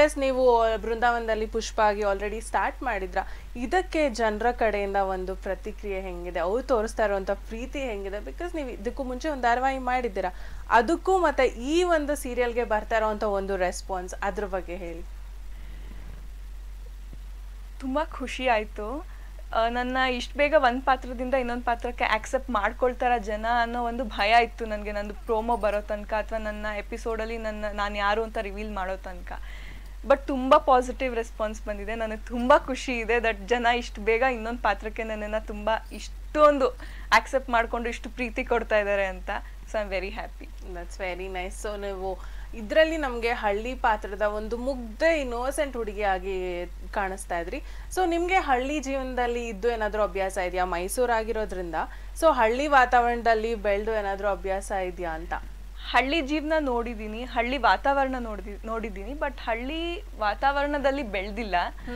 S ನೀವು ಬೃಂದಾವನದಲ್ಲಿ ಪುಷ್ಪ ಆಗಿ already start ಮಾಡಿದ್ರ ಇದಕ್ಕೆ ಜನರ ಕಡೆಯಿಂದ ಒಂದು ಪ್ರತಿಕ್ರಿಯೆ ಹೆಂಗಿದೆ ಅವ್ರು ತೋರಿಸ್ತಾ ಇರುವಂತ ಪ್ರೀತಿ ಹೆಂಗಿದೆ ಬಿಕಾಸ್ ನೀವು ಇದಕ್ಕೂ ಮುಂಚೆ ಒಂದು ಧಾರಾವಾಹಿ ಮಾಡಿದ್ದೀರಾ ಅದಕ್ಕೂ ಮತ್ತೆ ಈ ಒಂದು ಸೀರಿಯಲ್ಗೆ ಬರ್ತಾ ಇರೋವಂಥ ಒಂದು ರೆಸ್ಪಾನ್ಸ್ ಅದ್ರ ಬಗ್ಗೆ ಹೇಳಿ ತುಂಬ ಖುಷಿ ಆಯಿತು ನನ್ನ ಇಷ್ಟು ಬೇಗ ಒಂದು ಪಾತ್ರದಿಂದ ಇನ್ನೊಂದು ಪಾತ್ರಕ್ಕೆ ಆಕ್ಸೆಪ್ಟ್ ಮಾಡ್ಕೊಳ್ತಾರ ಜನ ಅನ್ನೋ ಒಂದು ಭಯ ಇತ್ತು ನನಗೆ ನಂದು ಪ್ರೋಮೋ ಬರೋ ತನಕ ಅಥವಾ ನನ್ನ ಎಪಿಸೋಡಲ್ಲಿ ನನ್ನ ನಾನು ಯಾರು ಅಂತ ರಿವೀಲ್ ಮಾಡೋ ತನಕ ಬಟ್ ತುಂಬ ಪಾಸಿಟಿವ್ ರೆಸ್ಪಾನ್ಸ್ ಬಂದಿದೆ ನನಗೆ ತುಂಬ ಖುಷಿ ಇದೆ ದಟ್ ಜನ ಇಷ್ಟು ಬೇಗ ಇನ್ನೊಂದು ಪಾತ್ರಕ್ಕೆ ನನ್ನನ್ನು ತುಂಬ ಇಷ್ಟೊಂದು ಆಕ್ಸೆಪ್ಟ್ ಮಾಡಿಕೊಂಡು ಇಷ್ಟು ಪ್ರೀತಿ ಕೊಡ್ತಾ ಇದ್ದಾರೆ ಅಂತ so I am very happy that's very nice so ನೀವು ಇದರಲ್ಲಿ ನಮಗೆ ಹಳ್ಳಿ ಪಾತ್ರದ ಒಂದು ಮುಗ್ಧ ಇನ್ನೋಸೆಂಟ್ ಹುಡುಗಿಯಾಗಿ ಕಾಣಿಸ್ತಾ ಇದ್ರಿ ಸೊ ನಿಮಗೆ ಹಳ್ಳಿ ಜೀವನದಲ್ಲಿ ಇದ್ದು ಏನಾದರೂ ಅಭ್ಯಾಸ ಇದೆಯಾ ಮೈಸೂರು ಆಗಿರೋದ್ರಿಂದ ಸೊ ಹಳ್ಳಿ ವಾತಾವರಣದಲ್ಲಿ ಬೆಳೆದು ಏನಾದರೂ ಅಭ್ಯಾಸ ಇದೆಯಾ ಅಂತ ಹಳ್ಳಿ ಜೀವನ ನೋಡಿದ್ದೀನಿ ಹಳ್ಳಿ ವಾತಾವರಣ ನೋಡಿದಿ ನೋಡಿದ್ದೀನಿ ಬಟ್ ಹಳ್ಳಿ ವಾತಾವರಣದಲ್ಲಿ ಬೆಳೆದಿಲ್ಲ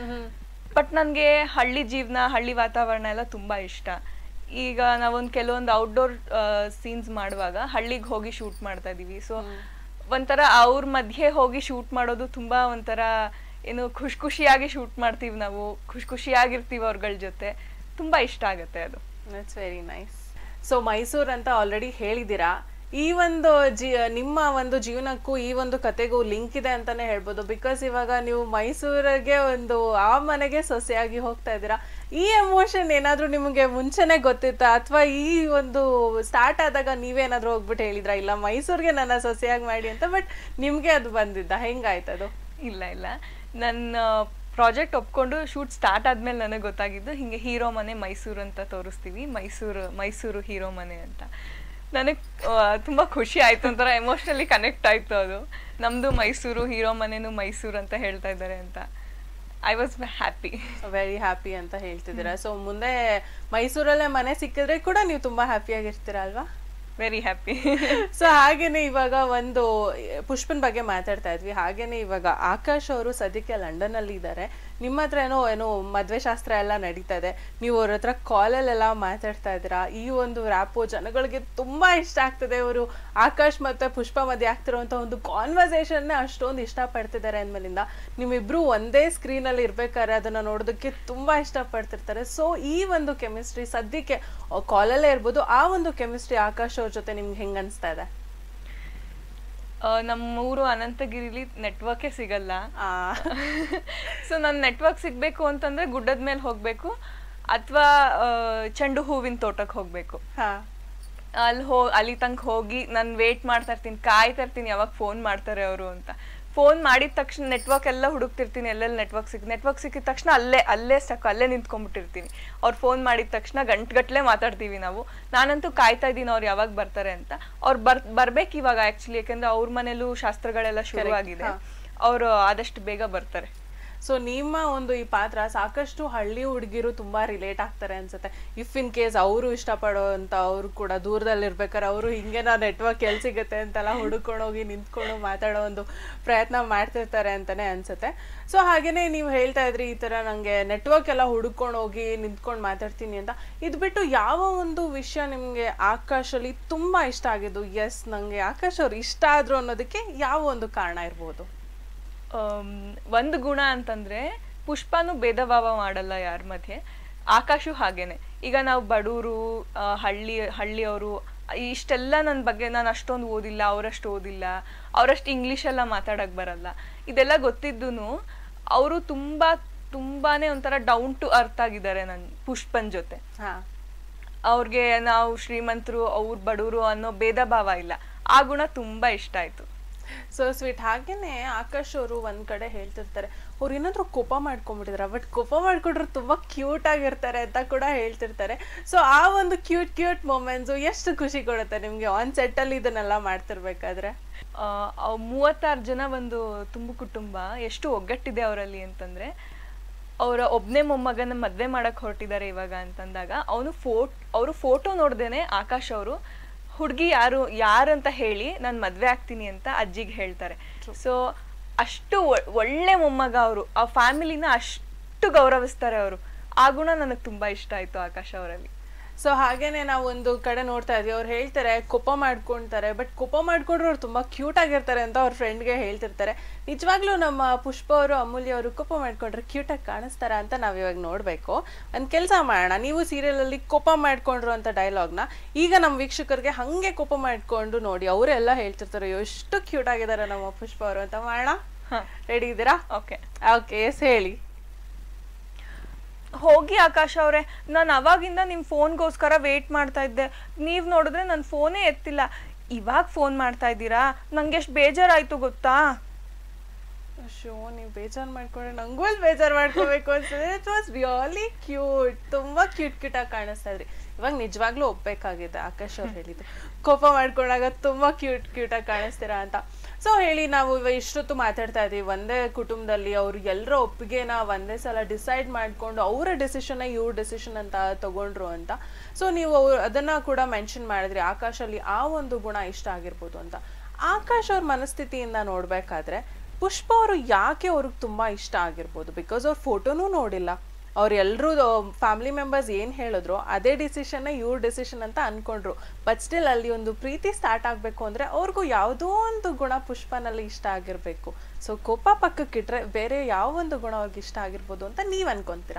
ಬಟ್ ನನಗೆ ಹಳ್ಳಿ ಜೀವನ ಹಳ್ಳಿ ವಾತಾವರಣ ಎಲ್ಲ ತುಂಬ ಇಷ್ಟ ಈಗ ನಾವೊಂದು ಕೆಲವೊಂದು ಔಟ್ಡೋರ್ ಸೀನ್ಸ್ ಮಾಡುವಾಗ ಹಳ್ಳಿಗೆ ಹೋಗಿ ಶೂಟ್ ಮಾಡ್ತಾ ಇದೀವಿ ಸೊ ಒಂಥರ ಅವ್ರ ಮಧ್ಯೆ ಹೋಗಿ ಶೂಟ್ ಮಾಡೋದು ತುಂಬಾ ಒಂಥರ ಏನು ಖುಷಿ ಖುಷಿಯಾಗಿ ಶೂಟ್ ಮಾಡ್ತೀವಿ ನಾವು ಖುಷಿ ಖುಷಿಯಾಗಿರ್ತೀವಿ ಅವ್ರಗಳ ಜೊತೆ ತುಂಬಾ ಇಷ್ಟ ಆಗುತ್ತೆ ಅದು that's very nice so Mysuru ಅಂತ ಆಲ್ರೆಡಿ ಹೇಳಿದ್ದೀರಾ ಈ ಒಂದು ಜಿ ನಿಮ್ಮ ಒಂದು ಜೀವನಕ್ಕೂ ಈ ಒಂದು ಕತೆಗೂ ಲಿಂಕ್ ಇದೆ ಅಂತಾನೆ ಹೇಳ್ಬೋದು ಬಿಕಾಸ್ ಇವಾಗ ನೀವು ಮೈಸೂರಿಗೆ ಒಂದು ಆ ಮನೆಗೆ ಸೊಸೆಯಾಗಿ ಹೋಗ್ತಾ ಇದ್ದೀರಾ ಈ ಎಮೋಷನ್ ಏನಾದರೂ ನಿಮಗೆ ಮುಂಚೆನೆ ಗೊತ್ತಿತ್ತಾ ಅಥವಾ ಈ ಒಂದು ಸ್ಟಾರ್ಟ್ ಆದಾಗ ನೀವೇನಾದ್ರೂ ಹೋಗ್ಬಿಟ್ಟು ಹೇಳಿದ್ರಾ ಇಲ್ಲ ಮೈಸೂರಿಗೆ ನನ್ನ ಸೊಸೆಯಾಗಿ ಮಾಡಿ ಅಂತ ಬಟ್ ನಿಮಗೆ ಅದು ಬಂದಿದ್ದ ಹೆಂಗಾಯ್ತು ಅದು ಇಲ್ಲ ಇಲ್ಲ ನನ್ನ ಪ್ರಾಜೆಕ್ಟ್ ಒಪ್ಕೊಂಡು ಶೂಟ್ ಸ್ಟಾರ್ಟ್ ಆದ್ಮೇಲೆ ನನಗೆ ಗೊತ್ತಾಗಿದ್ದು ಹಿಂಗೆ ಹೀರೋ ಮನೆ ಮೈಸೂರು ಅಂತ ತೋರಿಸ್ತೀವಿ ಮೈಸೂರು ಮೈಸೂರು ಹೀರೋ ಮನೆ ಅಂತ ನನಗೆ ತುಂಬ ಖುಷಿ ಆಯ್ತು ಒಂಥರ ಎಮೋಷ್ನಲಿ ಕನೆಕ್ಟ್ ಆಯ್ತು ಅದು ನಮ್ದು ಮೈಸೂರು ಹೀರೋ ಮನೆನೂ ಮೈಸೂರು ಅಂತ ಹೇಳ್ತಾ ಇದ್ದಾರೆ ಅಂತ I was happy very happy ಅಂತ ಹೇಳ್ತಿದ್ದೀರಾ ಸೊ ಮುಂದೆ ಮೈಸೂರಲ್ಲೇ ಮನೆ ಸಿಕ್ಕಿದ್ರೆ ಕೂಡ ನೀವು ತುಂಬಾ ಹ್ಯಾಪಿಯಾಗಿರ್ತೀರಾ ಅಲ್ವಾ ವೆರಿ ಹ್ಯಾಪಿ ಸೊ ಹಾಗೇನೆ ಇವಾಗ ಒಂದು ಪುಷ್ಪನ್ ಬಗ್ಗೆ ಮಾತಾಡ್ತಾ ಇದ್ವಿ ಹಾಗೇನೆ ಇವಾಗ ಆಕಾಶ್ ಅವರು ಸದ್ಯಕ್ಕೆ ಲಂಡನ್ ಅಲ್ಲಿ ಇದ್ದಾರೆ ನಿಮ್ಮ ಹತ್ರ ಏನೋ ಏನೋ ಮದ್ವೆ ಶಾಸ್ತ್ರ ಎಲ್ಲ ನಡೀತಾ ಇದೆ ನೀವು ಅವ್ರ ಹತ್ರ ಕಾಲಲ್ಲೆಲ್ಲ ಮಾತಾಡ್ತಾ ಇದ್ದೀರಾ ಈ ಒಂದು ರ್ಯಾಪು ಜನಗಳಿಗೆ ತುಂಬಾ ಇಷ್ಟ ಆಗ್ತದೆ ಅವರು ಆಕಾಶ್ ಮತ್ತೆ ಪುಷ್ಪ ಮಧ್ಯೆ ಆಗ್ತಿರುವಂತ ಒಂದು ಕಾನ್ವರ್ಸೇಷನ್ ಅಷ್ಟೊಂದು ಇಷ್ಟಪಡ್ತಿದ್ದಾರೆ ಅಂದ್ಮೇಲಿಂದ ನಿಮ್ಮಿಬ್ರು ಒಂದೇ ಸ್ಕ್ರೀನ್ ಅಲ್ಲಿ ಇರ್ಬೇಕಾದ್ರೆ ಅದನ್ನ ನೋಡೋದಕ್ಕೆ ತುಂಬಾ ಇಷ್ಟಪಡ್ತಿರ್ತಾರೆ ಸೊ ಈ ಒಂದು ಕೆಮಿಸ್ಟ್ರಿ ಸದ್ಯಕ್ಕೆ ಕಾಲಲ್ಲೇ ಇರ್ಬೋದು ಆ ಒಂದು ಕೆಮಿಸ್ಟ್ರಿ ಆಕಾಶ್ ಅವ್ರ ಜೊತೆ ನಿಮ್ಗೆ ಹೆಂಗ್ ಅನ್ಸ್ತಾ ಇದೆ ನಮ್ಮೂರು ಅನಂತಗಿರಿಲಿ ನೆಟ್ವರ್ಕೇ ಸಿಗಲ್ಲ ಆ, ಸೊ ನಾನು ನೆಟ್ವರ್ಕ್ ಸಿಗ್ಬೇಕು ಅಂತಂದ್ರೆ ಗುಡ್ಡದ ಮೇಲೆ ಹೋಗ್ಬೇಕು ಅಥವಾ ಚೆಂಡು ಹೂವಿನ ತೋಟಕ್ಕೆ ಹೋಗ್ಬೇಕು ಹಾ ಅಲ್ಲಿ ಹೋ ಅಲ್ಲಿ ತನಕ ಹೋಗಿ ನಾನು ವೇಟ್ ಮಾಡ್ತಾ ಇರ್ತೀನಿ ಕಾಯ್ತಾ ಇರ್ತೀನಿ ಯಾವಾಗ ಫೋನ್ ಮಾಡ್ತಾರೆ ಅವರು ಅಂತ ಫೋನ್ ಮಾಡಿದ ತಕ್ಷಣ ನೆಟ್ವರ್ಕ್ ಎಲ್ಲ ಹುಡುಕ್ತಿರ್ತೀನಿ ಎಲ್ಲೆಲ್ಲಿ ನೆಟ್ವರ್ಕ್ ಸಿಕ್ ನೆಟ್ವರ್ಕ್ ಸಿಕ್ಕಿದ ತಕ್ಷಣ ಅಲ್ಲೇ ಅಲ್ಲೇ ಸ್ಟಕ್ ಅಲ್ಲೇ ನಿಂತ್ಕೊಂಡ್ಬಿಟ್ಟಿರ್ತೀನಿ ಅವ್ರು ಫೋನ್ ಮಾಡಿದ ತಕ್ಷಣ ಗಂಟೆಗಟ್ಟಲೆ ಮಾತಾಡ್ತೀವಿ ನಾವು ನಾನಂತೂ ಕಾಯ್ತಾ ಇದ್ದೀನಿ ಅವ್ರು ಯಾವಾಗ ಬರ್ತಾರೆ ಅಂತ ಅವ್ರು ಬರ್ ಬರ್ಬೇಕು ಇವಾಗ ಆ್ಯಕ್ಚುಲಿ ಯಾಕಂದ್ರೆ ಅವ್ರ ಮನೇಲೂ ಶಾಸ್ತ್ರಗಳೆಲ್ಲ ಶುರುವಾಗಿದೆ ಅವರು ಆದಷ್ಟು ಬೇಗ ಬರ್ತಾರೆ ಸೊ ನಿಮ್ಮ ಒಂದು ಈ ಪಾತ್ರ ಸಾಕಷ್ಟು ಹಳ್ಳಿ ಹುಡುಗಿರು ತುಂಬಾ ರಿಲೇಟ್ ಆಗ್ತಾರೆ ಅನ್ಸುತ್ತೆ ಇಫ್ ಇನ್ ಕೇಸ್ ಅವರು ಇಷ್ಟಪಡೋ ಅಂತ ಅವ್ರು ಕೂಡ ದೂರದಲ್ಲಿ ಇರ್ಬೇಕಾದ್ರೆ ಅವರು ಹಿಂಗೆ ನಾ ನೆಟ್ವರ್ಕ್ ಎಲ್ಲಿ ಸಿಗುತ್ತೆ ಅಂತೆಲ್ಲ ಹುಡುಕೊಂಡು ಹೋಗಿ ನಿಂತ್ಕೊಂಡು ಮಾತಾಡೋ ಒಂದು ಪ್ರಯತ್ನ ಮಾಡ್ತಿರ್ತಾರೆ ಅಂತಾನೆ ಅನ್ಸುತ್ತೆ ಸೊ ಹಾಗೇನೆ ನೀವು ಹೇಳ್ತಾ ಇದ್ರಿ ಈ ತರ ನಂಗೆ ನೆಟ್ವರ್ಕ್ ಎಲ್ಲ ಹುಡುಕೊಂಡು ಹೋಗಿ ನಿಂತ್ಕೊಂಡು ಮಾತಾಡ್ತೀನಿ ಅಂತ ಇದು ಬಿಟ್ಟು ಯಾವ ಒಂದು ವಿಷಯ ನಿಮ್ಗೆ ಆಕಾಶಲ್ಲಿ ತುಂಬಾ ಇಷ್ಟ ಆಗಿದ್ದು ಎಸ್ ನಂಗೆ ಆಕಾಶ್ ಅವ್ರು ಇಷ್ಟ ಆದ್ರು ಅನ್ನೋದಕ್ಕೆ ಯಾವ ಒಂದು ಕಾರಣ ಇರ್ಬೋದು ಆಮ್, ಒಂದು ಗುಣ ಅಂತಂದ್ರೆ ಪುಷ್ಪನು ಭೇದ ಭಾವ ಮಾಡಲ್ಲ ಯಾರ ಮಧ್ಯೆ ಆಕಾಶು ಹಾಗೇನೆ ಈಗ ನಾವು ಬಡವರು ಹಳ್ಳಿ ಹಳ್ಳಿಯವರು ಇಷ್ಟೆಲ್ಲ ನನ್ನ ಬಗ್ಗೆ ನಾನು ಅಷ್ಟೊಂದು ಓದಿಲ್ಲ ಅವರಷ್ಟು ಓದಿಲ್ಲ ಅವರಷ್ಟು ಇಂಗ್ಲೀಷ್ ಎಲ್ಲ ಮಾತಾಡಕ್ ಬರಲ್ಲ ಇದೆಲ್ಲ ಗೊತ್ತಿದ್ದೂ ಅವರು ತುಂಬಾ ತುಂಬಾನೇ ಒಂಥರ ಡೌನ್ ಟು ಅರ್ತ್ ಆಗಿದ್ದಾರೆ ನನ್ನ ಪುಷ್ಪನ್ ಜೊತೆ ಹಾ ಅವ್ರಿಗೆ ನಾವು ಶ್ರೀಮಂತರು ಅವ್ರು ಬಡವರು ಅನ್ನೋ ಭೇದ ಭಾವ ಇಲ್ಲ ಆ ಗುಣ ತುಂಬಾ ಇಷ್ಟ ಆಯ್ತು ಸೊ ಸ್ವೀಟ್ ಹಾಗೇನೆ ಆಕಾಶ್ ಅವರು ಒಂದ್ ಕಡೆ ಹೇಳ್ತಿರ್ತಾರೆ ಅವ್ರು ಏನಾದ್ರು ಕೋಪ ಮಾಡ್ಕೊಂಡ್ಬಿಟ್ಟಿದಾರೆ ಬಟ್ ಕೋಪ ಮಾಡ್ಕೊಂಡ್ರು ತುಂಬಾ ಕ್ಯೂಟ್ ಆಗಿರ್ತಾರೆ ಅಂತ ಕೂಡ ಹೇಳ್ತಿರ್ತಾರೆ ಸೊ ಆ ಒಂದು ಕ್ಯೂಟ್ ಕ್ಯೂಟ್ ಮೊಮೆಂಟ್ಸ್ ಎಷ್ಟು ಖುಷಿ ಕೊಡುತ್ತೆ ನಿಮ್ಗೆ ಆನ್ ಸೆಟ್ ಅಲ್ಲಿ ಇದನ್ನೆಲ್ಲ ಮಾಡ್ತಿರ್ಬೇಕಾದ್ರೆ ಆ, ಅವ್ ಮೂವತ್ತಾರು ಜನ ಒಂದು ತುಂಬು ಕುಟುಂಬ ಎಷ್ಟು ಒಗ್ಗಟ್ಟಿದೆ ಅವರಲ್ಲಿ ಅಂತಂದ್ರೆ ಅವರ ಒಬ್ನೇ ಮೊಮ್ಮಗನ ಮದ್ವೆ ಮಾಡಕ್ ಹೊರಟಿದ್ದಾರೆ ಇವಾಗ ಅಂತಂದಾಗ ಅವನು ಫೋಟ್ ಅವರು ಫೋಟೋ ನೋಡ್ದೇನೆ ಆಕಾಶ್ ಅವರು ಹುಡುಗಿ ಯಾರು ಯಾರಂತ ಹೇಳಿ ನಾನು ಮದ್ವೆ ಆಗ್ತೀನಿ ಅಂತ ಅಜ್ಜಿಗೆ ಹೇಳ್ತಾರೆ ಸೊ ಅಷ್ಟು ಒ- ಒಳ್ಳೆ ಮೊಮ್ಮಗ ಅವರು ಆ ಫ್ಯಾಮಿಲಿನ ಅಷ್ಟು ಗೌರವಿಸ್ತಾರೆ ಅವರು ಆ ಗುಣ ನನಗೆ ತುಂಬಾ ಇಷ್ಟ ಆಯ್ತು ಆಕಾಶ್ ಅವರಲ್ಲಿ ಸೊ ಹಾಗೇನೆ ನಾವು ಒಂದು ಕಡೆ ನೋಡ್ತಾ ಇದ್ವಿ ಅವ್ರು ಹೇಳ್ತಾರೆ ಕೋಪ ಮಾಡ್ಕೊಂತಾರೆ ಬಟ್ ಕೋಪ ಮಾಡ್ಕೊಂಡ್ರು ಅವ್ರು ತುಂಬಾ ಕ್ಯೂಟ್ ಆಗಿರ್ತಾರೆ ಅಂತ ಅವ್ರ ಫ್ರೆಂಡ್ಗೆ ಹೇಳ್ತಿರ್ತಾರೆ ನಿಜವಾಗ್ಲೂ ನಮ್ಮ ಪುಷ್ಪ ಅವರು ಅಮೂಲ್ಯ ಅವರು ಕೋಪ ಮಾಡ್ಕೊಂಡ್ರೆ ಕ್ಯೂಟ್ ಆಗಿ ಕಾಣಿಸ್ತಾರ ಅಂತ ನಾವ್ ಇವಾಗ ನೋಡ್ಬೇಕು ಒಂದ್ ಕೆಲಸ ಮಾಡೋಣ ನೀವು ಸೀರಿಯಲ್ ಅಲ್ಲಿ ಕೋಪ ಮಾಡ್ಕೊಂಡ್ರು ಅಂತ ಡೈಲಾಗ್ನ ಈಗ ನಮ್ಮ ವೀಕ್ಷಕರಿಗೆ ಹಂಗೆ ಕೋಪ ಮಾಡ್ಕೊಂಡು ನೋಡಿ ಅವರೆಲ್ಲ ಹೇಳ್ತಿರ್ತಾರೆ ಎಷ್ಟು ಕ್ಯೂಟ್ ಆಗಿದ್ದಾರೆ ನಮ್ಮ ಪುಷ್ಪ ಅವರು ಅಂತ ಮಾಡೋಣ ರೆಡಿ ಇದ್ದೀರಾ ಓಕೆ ಓಕೆ ಎಸ್ ಹೇಳಿ ಹೋಗಿ ಆಕಾಶ್ ಅವ್ರೆ ನಾನು ಅವಾಗಿಂದ ನಿಮ್ಮ ಫೋನ್ಗೋಸ್ಕರ ವೇಟ್ ಮಾಡ್ತಾ ಇದ್ದೆ ನೀವು ನೋಡಿದ್ರೆ ನನ್ನ ಫೋನೇ ಎತ್ತಿಲ್ಲ ಇವಾಗ ಫೋನ್ ಮಾಡ್ತಾ ಇದ್ದೀರಾ ನಂಗೆ ಎಷ್ಟು ಬೇಜಾರಾಯ್ತು ಗೊತ್ತಾ ಶೋ ನೀವು ಬೇಜಾರು ಮಾಡ್ಕೊಂಡ್ರೆ ನಂಗೂ ಅಲ್ಲಿ ಬೇಜಾರು ಮಾಡ್ಕೋಬೇಕು ಅನ್ಸುತ್ತೆ ಇಟ್ ವಾಸ್ ರಿಯಲಿ ಕ್ಯೂಟ್ ತುಂಬಾ ಕ್ಯೂಟ್ ಕ್ಯೂಟ್ ಆಗಿ ಕಾಣಿಸ್ತಾ ಇದ್ರಿ ಇವಾಗ ನಿಜವಾಗ್ಲೂ ಒಪ್ಬೇಕಾಗಿದೆ ಆಕಾಶ್ ಅವ್ರು ಹೇಳಿದ್ದು ಕೋಪ ಮಾಡ್ಕೊಂಡಾಗ ತುಂಬಾ ಕ್ಯೂಟ್ ಕ್ಯೂಟ್ ಆಗಿ ಕಾಣಿಸ್ತೀರಾ ಅಂತ ಸೊ ಹೇಳಿ ನಾವು ಇವ ಇಷ್ಟೊತ್ತು ಮಾತಾಡ್ತಾ ಇದೀವಿ ಒಂದೇ ಕುಟುಂಬದಲ್ಲಿ ಅವ್ರು ಎಲ್ಲರ ಒಪ್ಪಿಗೆನ ಒಂದೇ ಸಲ ಡಿಸೈಡ್ ಮಾಡ್ಕೊಂಡು ಅವರ ಡೆಸಿಷನ್ ಇವ್ರ ಡೆಸಿಷನ್ ಅಂತ ತಗೊಂಡ್ರು ಅಂತ ಸೊ ನೀವು ಅವ್ರು ಅದನ್ನ ಕೂಡ ಮೆನ್ಷನ್ ಮಾಡಿದ್ರಿ ಆಕಾಶಲ್ಲಿ ಆ ಒಂದು ಗುಣ ಇಷ್ಟ ಆಗಿರ್ಬೋದು ಅಂತ ಆಕಾಶ್ ಅವ್ರ ಮನಸ್ಥಿತಿಯಿಂದ ನೋಡ್ಬೇಕಾದ್ರೆ ಪುಷ್ಪ ಅವರು ಯಾಕೆ ಅವ್ರಿಗೆ ತುಂಬಾ ಇಷ್ಟ ಆಗಿರ್ಬೋದು ಬಿಕಾಸ್ ಅವ್ರ ಫೋಟೋನೂ ನೋಡಿಲ್ಲ ಅವ್ರು ಎಲ್ಲರೂ ಫ್ಯಾಮಿಲಿ ಮೆಂಬರ್ಸ್ ಏನು ಹೇಳಿದ್ರು ಅದೇ ಡಿಸಿಷನ್ನ ಇವ್ರ ಡಿಸಿಷನ್ ಅಂತ ಅನ್ಕೊಂಡ್ರು ಬಟ್ ಸ್ಟಿಲ್ ಅಲ್ಲಿ ಒಂದು ಪ್ರೀತಿ ಸ್ಟಾರ್ಟ್ ಆಗಬೇಕು ಅಂದ್ರೆ ಅವ್ರಿಗೂ ಯಾವುದೋ ಒಂದು ಗುಣ ಪುಷ್ಪನಲ್ಲಿ ಇಷ್ಟ ಆಗಿರ್ಬೇಕು ಸೊ ಕೋಪ ಪಕ್ಕಕ್ಕಿಟ್ರೆ ಬೇರೆ ಯಾವ ಒಂದು ಗುಣ ಅವ್ರಿಗೆ ಇಷ್ಟ ಆಗಿರ್ಬೋದು ಅಂತ ನೀವ್ ಅನ್ಕೊಂತೀರಾ